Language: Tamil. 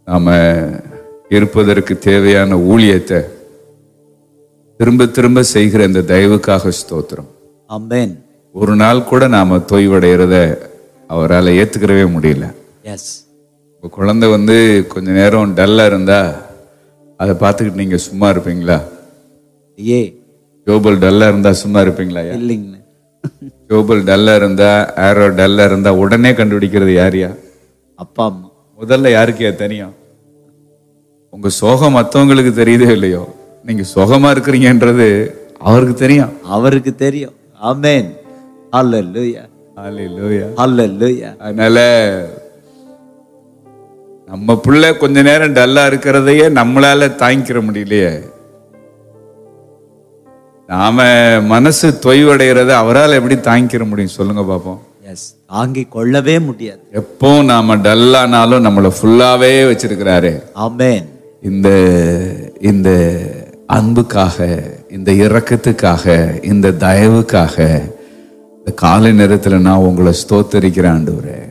நாம இருப்பதற்கு தேவையான ஊழியத்தை திரும்ப திரும்ப செய்கிற இந்த தயவுக்காக ஸ்தோத்திரம் Amen. ஒரு நாள் கூட நாம தொய்வடைகிறத அவரால் ஏத்துக்கிறவே முடியல Yes. இப்போ குழந்தை வந்து கொஞ்ச நேரம் டல்லா இருந்தா அதை பார்த்துக்கிட்டு நீங்க சும்மா இருப்பீங்களா ஏ ஜோபல் டல்லா இருந்தா சும்மா இருப்பீங்களா ஐயா? இல்லைங்கண்ணே ஜோபல் டல்லா இருந்தா ஆரோ டல்லா இருந்தா உடனே கண்டுபிடிக்கிறது யாரியா அப்பா அம்மா முதல்ல யாருக்கே தெரியும் உங்க சோகம் மற்றவங்களுக்கு தெரியுதோ இல்லையோ நீங்க சுகமா இருக்கிறீங்கன்றது அவருக்கு தெரியும் அவருக்கு தெரியும் ஆமென் ஹalleluya ஹalleluya. ஹalleluya அதனால நம்ம பிள்ளை கொஞ்ச நேரம் டல்லா இருக்கிறதையே நம்மளால தாங்கிக்கிற முடியலையே நாம மனசு தொய்வடைகிறத அவரால் எப்படி தாங்கிக்கிற முடியும் சொல்லுங்க பாப்போம் எஸ் தாங்கி கொள்ளவே முடியாது எப்போ நாம டல்லானாலும் நம்மளை ஃபுல்லாவே வச்சிருக்கிறாரு ஆமென் இந்த இந்த அன்புக்காக இந்த இரக்கத்துக்காக இந்த தயவுக்காக இந்த காலை நேரத்துல நான் உங்களை ஸ்தோத்தரிக்கிறேன் ஆண்டவரே